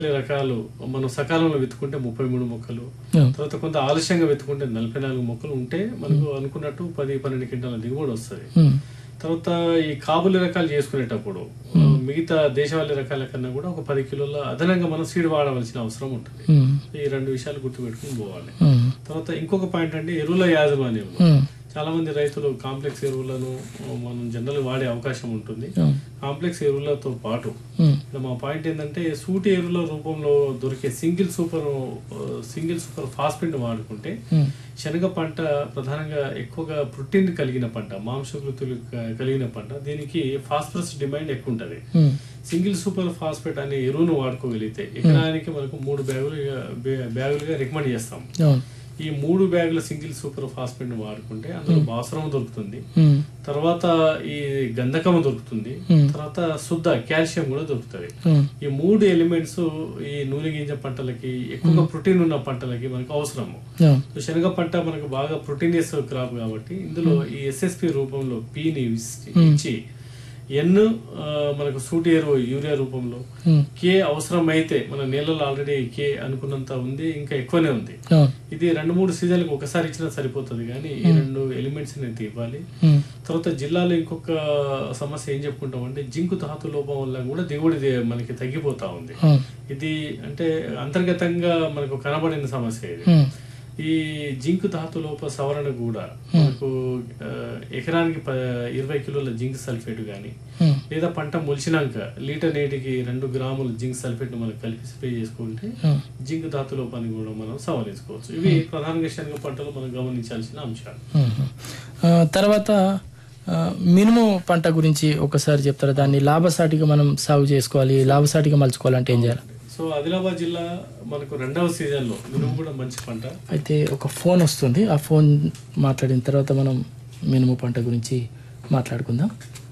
రకాలు మనం సకాలంలో విత్తుకుంటే ముప్పై మూడు మొక్కలు ఆ, తర్వాత కొంత ఆలస్యంగా విత్తుకుంటే నలభై నాలుగు మొక్కలు ఉంటే మనకు అనుకున్నట్టు పది పన్నెండు క్వింటాల దిగుబడి వస్తుంది ఉమ్, తర్వాత ఈ కాబులి రకాలు చేసుకునేటప్పుడు ఆ, మిగతా దేశవాళీ రకాల కన్నా కూడా ఒక పది కిలోల అదనంగా మనం సీడ్ వాడవలసిన అవసరం ఉంటుంది ఉమ్, ఈ రెండు విషయాలు గుర్తుపెట్టుకుని పోవాలి ఉమ్, తర్వాత ఇంకొక పాయింట్ అంటే ఎరువుల యాజమాన్యం ఉమ్, చాలా మంది రైతులు కాంప్లెక్స్ ఎరువులను మనం జనరల్ వాడే అవకాశం ఉంటుంది ఉమ్, కాంప్లెక్స్ ఎరువులతో పాటు ఉమ్, ఇక్కడ మా పాయింట్ ఏంటంటే సూటి ఎరువుల రూపంలో దొరికే single super single super phosphate వాడుకుంటే ఉమ్, శనగ పంట ప్రధానంగా ఎక్కువగా ప్రోటీన్ కలిగిన పంట మాంసకృతులు క- కలిగిన పంట దీనికి ఫాస్ఫరస్ డిమాండ్ ఎక్కువ ఉంటుంది ఉమ్, సింగిల్ సూపర్ ఫాస్ఫేట్ అనే ఎరువును వాడుకోగలిగితే ఎకరానికి మనకు మూడు బ్యాగులుగా బ్యా- బ్యాగులుగా రికమెండ్ చేస్తాం అవును ఈ మూడు బ్యాగుల సింగిల్ సూపర్ ఫాస్ఫేట్ వాడుకుంటే అందులో భాస్వరం దొరుకుతుంది ఉమ్, తర్వాత ఈ గంధకం దొరుకుతుంది ఉమ్, తర్వాత శుద్ధ కాల్షియం కూడా దొరుకుతుంది ఉమ్, ఈ మూడు ఎలిమెంట్స్ ఈ నూనె గింజ పంటలకి ఎక్కువగా ప్రోటీన్ ఉన్న పంటలకి మనకు అవసరము అవును సో శనగ పంట మనకు బాగా ప్రోటీనియస్ క్రాప్ కాబట్టి ఇందులో ఈ ఎస్ఎస్పి రూపంలో పీని ఇచ్చి ఎన్ ఆ, మనకు సూటి ఎరువు యూరియా రూపంలో ఉమ్, కే అవసరమైతే మన నీళ్ళలో ఆల్రెడీ కే అనుకున్నంత ఉంది ఇంకా ఎక్కువనే ఉంది అవును ఇది రెండు మూడు సీజన్లకు ఒకసారి ఇచ్చినా సరిపోతుంది కానీ ఈ రెండు ఎలిమెంట్స్ అనేది ఇవ్వాలి ఉమ్, తర్వాత జిల్లాలో ఇంకొక సమస్య ఏం చెప్పుకుంటాం అంటే జింకు ధాతు లోపం వల్ల కూడా దిగుబడి ది- మనకి తగ్గిపోతా ఉంది అవును ఇది అంటే అంతర్గతంగా మనకు కనబడిన సమస్య ఇది ఉమ్, ఈ జింక్ ధాతు లోప సవరణ కూడా మనకు ఆ, ఎకరానికి ప- ఇరవై కిలోల జింక్ సల్ఫేట్ కానీ ఉమ్, లేదా పంట మొలిచినాక లీటర్ నీటికి రెండు గ్రాములు జింక్ సల్ఫేట్ మనం కలిపి స్ప్రే చేసుకుంటే ఉమ్. జింక్ ధాతు లోపాన్ని కూడా మనం సవరించుకోవచ్చు ఇవి ప్రధానంగా శనగ పంటలు మనం గమనించాల్సిన అంశాలు మ్మ్. ఆ, తర్వాత ఆ, మినుము పంట గురించి ఒకసారి చెప్తారా దాన్ని లాభసాటిగా మనం సాగు చేసుకోవాలి లాభసాటిగా మలుచుకోవాలంటే ఏం చేయాలి సో ఆదిలాబాద్ జిల్లా మనకు రెండవ సీజన్ లో మినుము కూడా మంచి పంట అయితే ఒక ఫోన్ వస్తుంది ఆ ఫోన్ మాట్లాడిన తర్వాత మనం మినుము పంట గురించి మాట్లాడుకుందాం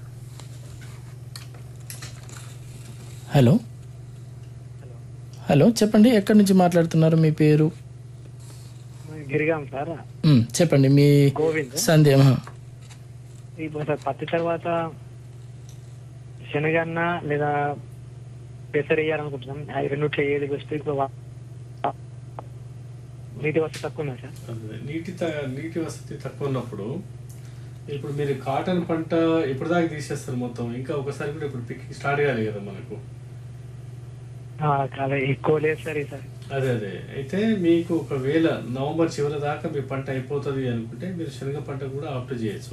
హలో హలో చెప్పండి ఎక్కడి నుంచి మాట్లాడుతున్నారు మీ పేరు గిరిగాం సార్ మ్మ్, చెప్పండి మీ గోవింద్ సందేహం ఇప్పుడు సార్ పత్తి తర్వాత శనగన్న లేదా పెసర వేయాలనుకుంటున్నాం అవి రెండిట్లో ఏది బెస్ట్ ఇప్పుడు వా- నీటి వసతి తక్కువ ఉందా సార్ అదే, నీటి త- నీటి వసతి తక్కువ ఉన్నప్పుడు ఇప్పుడు మీరు కాటన్ పంట ఎప్పటిదాకా తీసేస్తారు మొత్తం ఇంకా ఒకసారి కూడా ఇప్పుడు పిక్ స్టార్ట్ కాలేదు కదా మనకు ఆ, చాలా ఎక్కువ లేదు సార్ ఈసారి అదే అదే అయితే మీకు ఒకవేళ నవంబర్ చివరి దాకా మీ పంట అయిపోతుంది అనుకుంటే మీరు శనగ పంట కూడా ఆప్ట్ చేయొచ్చు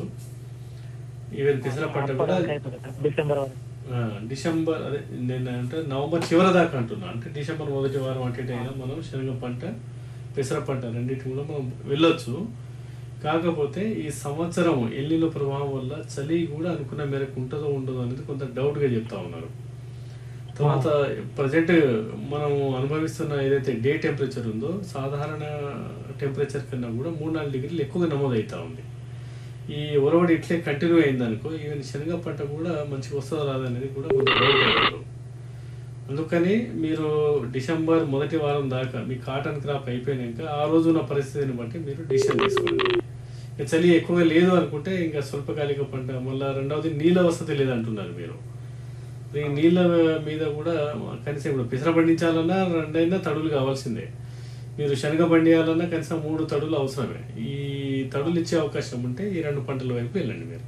ఈవెన్ పెసర పంట కూడా అయిపోతుంది సార్ డిసెంబర్ వరకు ఆ, డిసెంబర్ అదే నేను అంటే నవంబర్ చివరి దాకా అంటున్నా అంటే డిసెంబర్ మొదటి వారం అటు ఇటు అయినా మనం శనగ పంట పెసర పంట రెండింటి కూడా మనం వెళ్ళొచ్చు కాకపోతే ఈ సంవత్సరం ఎల్లిలో ప్రభావం వల్ల చలి కూడా అనుకున్న మేరకు ఉంటుందో ఉండదో అనేది కొంత డౌట్గా చెప్తా ఉన్నారు తర్వాత ప్రజెంట్ మనం అనుభవిస్తున్న ఏదైతే డే టెంపరేచర్ ఉందో సాధారణ టెంపరేచర్ కన్నా కూడా మూడు నాలుగు డిగ్రీలు ఎక్కువగా నమోదవుతా ఉంది ఈ ఒరవడి ఇట్లే కంటిన్యూ అయింది అనుకో ఈవెన్ శనగ పంట కూడా మంచిగా వస్తుందో రాదనేది కూడా కొంచెం డౌట్ అవుతుంది అందుకని మీరు డిసెంబర్ మొదటి వారం దాకా మీ కాటన్ క్రాప్ అయిపోయినాక ఆ రోజు ఉన్న పరిస్థితిని బట్టి మీరు డిసిషన్ తీసుకోండి ఇక చలి ఎక్కువగా లేదు అనుకుంటే ఇంకా స్వల్పకాలిక పంట మళ్ళీ రెండవది నీళ్ళ వసతి లేదంటున్నారు మీరు ఈ నీళ్ళ మీద కూడా కనీసం ఇప్పుడు పెసర పండించాలన్నా రెండైనా తడులు కావాల్సిందే మీరు శనగ పండియాలన్నా కనీసం మూడు తడులు అవసరమే ఈ తడులు ఇచ్చే అవకాశం ఉంటే ఈ రెండు పంటల వైపు వెళ్ళండి మీరు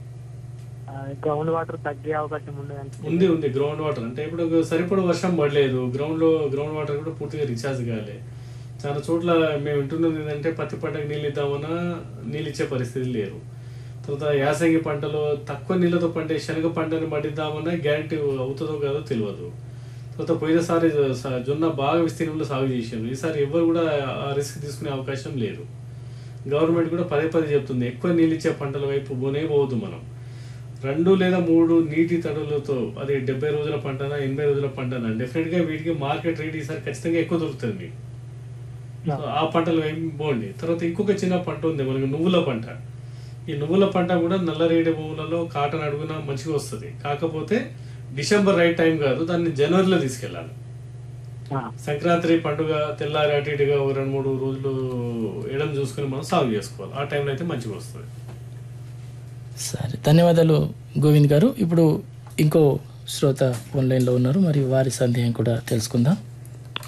గ్రౌండ్ వాటర్ తగ్గే అవకాశం ఉండదు అంటే ఉంది ఉంది గ్రౌండ్ వాటర్ అంటే ఇప్పుడు సరిపడ వర్షం పడలేదు గ్రౌండ్ లో గ్రౌండ్ వాటర్ కూడా పూర్తిగా రీఛార్జ్ కాలే చాలా చోట్ల మేము వింటున్నది ఏంటంటే పత్తి పంటకు నీళ్ళు ఇద్దామన్నా నీళ్ళు ఇచ్చే పరిస్థితి లేరు తర్వాత యాసంగి పంటలో తక్కువ నీళ్ళతో పండే శనగ పంటని పండిద్దామన్నా గ్యారంటీ అవుతుందో కాదో తెలియదు తర్వాత పోయినసారి స- జొన్న బాగా విస్తీర్ణంలో సాగు చేసారు ఈసారి ఎవరు కూడా ఆ రిస్క్ తీసుకునే అవకాశం లేదు గవర్నమెంట్ కూడా పదే పదే చెప్తుంది ఎక్కువ నీళ్ళు ఇచ్చే పంటల వైపు పోనే పోవద్దు మనం రెండు లేదా మూడు నీటి తడులతో అది డెబ్బై రోజుల పంటనా ఎనభై రోజుల పంటనా డెఫినెట్ గా వీటికి మార్కెట్ రేట్ ఈసారి ఖచ్చితంగా ఎక్కువ దొరుకుతుంది మీకు సో ఆ పంటలు ఏమి పోండి తర్వాత ఇంకొక చిన్న పంట ఉంది మనకి నువ్వుల పంట ఈ నువ్వుల పంట కూడా నల్లరేగడి భూములలో కాటన్ అడుగున మంచిగా వస్తుంది కాకపోతే డిసెంబర్ రైట్ టైం కాదు దాన్ని జనవరిలో తీసుకెళ్ళాలి ఆ, సంక్రాంతి పండుగ తెల్లారి అటు ఇటుగా ఓ రెండు మూడు రోజులు ఎడం చూసుకుని మనం సాగు చేసుకోవాలి ఆ టైంలో అయితే మంచిగా వస్తుంది సరే ధన్యవాదాలు గోవింద్ గారు ఇప్పుడు ఇంకో శ్రోత ఫోన్ లైన్లో ఉన్నారు మరి వారి సందేహం కూడా తెలుసుకుందాం